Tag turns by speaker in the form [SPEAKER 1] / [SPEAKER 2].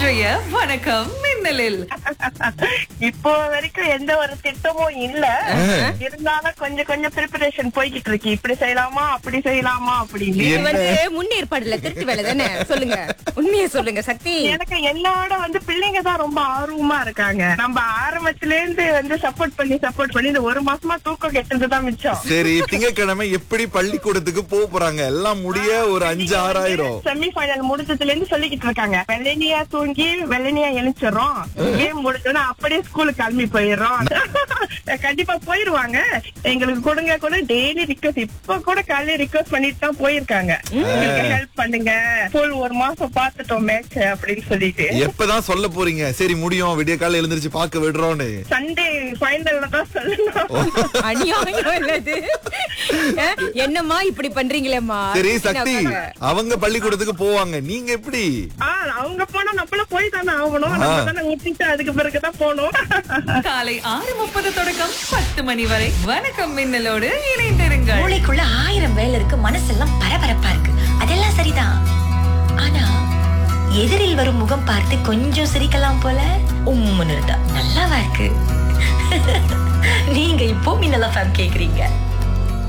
[SPEAKER 1] இன்றைய வணக்கம் மின்னலில்
[SPEAKER 2] இப்போ வரைக்கும் எந்த ஒரு திட்டமும் இல்ல இருந்தாலும் கொஞ்சம் கொஞ்சம் ப்ரிப்பரேஷன் போய்கிட்டு இருக்கு இப்படி செய்யலாமா அப்படி செய்யலாமா அப்படின்னு
[SPEAKER 3] இது
[SPEAKER 4] என்ன?
[SPEAKER 3] வந்து முன்னேற்பாடுல திருட்டு வேலை தானே சொல்லுங்க உண்மையை சொல்லுங்க சக்தி
[SPEAKER 2] எனக்கு என்னோட வந்து பிள்ளைங்க தான் ரொம்ப ஆர்வமா இருக்காங்க நம்ம ஆரம்பத்துல இருந்து வந்து சப்போர்ட் பண்ணி சப்போர்ட் பண்ணி இந்த ஒரு மாசமா தூக்கம் கெட்டது தான் மிச்சம்
[SPEAKER 4] சரி திங்கட்கிழமை எப்படி பள்ளிக்கூடத்துக்கு போக போறாங்க எல்லாம் முடிய ஒரு அஞ்சு ஆறாயிரம்
[SPEAKER 2] செமி ஃபைனல் முடிச்சதுல இருந்து சொல்லிக்கிட்டு இருக்காங்க வெள்ளனியா தூங்கி வெள்ளனியா எழுச்சிடுறோம் கேம் முடிச்சோன்னா அப்படியே ஸ்கூலுக்கு கிளம்பி போயிடுறோம் கண்டிப்பா போயிருவாங்க எங்களுக்கு கொடுங்க கூட டெய்லி ரிக்வஸ்ட் இப்ப கூட காலையில ரிக்வஸ்ட் பண்ணிட்டு தான் போயிருக்காங்க ஹெல்ப் பண்ணுங்க ஃபுல் ஒரு மாசம் பாத்துட்டோம் மேட்ச் அப்படின்னு சொல்லிட்டு
[SPEAKER 4] எப்பதான் சொல்ல போறீங்க சரி முடியும் விடிய காலையில எழுந்திருச்சு பார்க்க விடுறோம்னு
[SPEAKER 2] சண்டே ஃபைனல்ல தான் சொல்லணும்
[SPEAKER 3] அநியாயம் இல்லது அஹ், என்னம்மா இப்படி பண்றீங்களேம்மா
[SPEAKER 4] சரி சக்தி அவங்க பள்ளிக்கூடத்துக்கு போவாங்க நீங்க எப்படி
[SPEAKER 2] ஆ அவங்க போனா நம்மளும் போய் தானே ஆகணும் நம்ம தானே ஊத்திட்டு அதுக்கு பிறகுதான் போகணும்
[SPEAKER 1] காலை ஆறு முப்பது தொடக்கம் பத்து மணி வரை வணக்கம் மின்னலோடு இணைந்திருங்கள்
[SPEAKER 5] மூளைக்குள்ள ஆயிரம் வேலை இருக்கு மனசெல்லாம் பரபரப்பா இருக்கு அதெல்லாம் சரிதான் ஆனா எதிரில் வரும் முகம் பார்த்து கொஞ்சம் சிரிக்கலாம் போல உம்முன்னு இருந்தா நல்லாவா இருக்கு நீங்க இப்போ மின்னலா ஃபேம் கேக்குறீங்க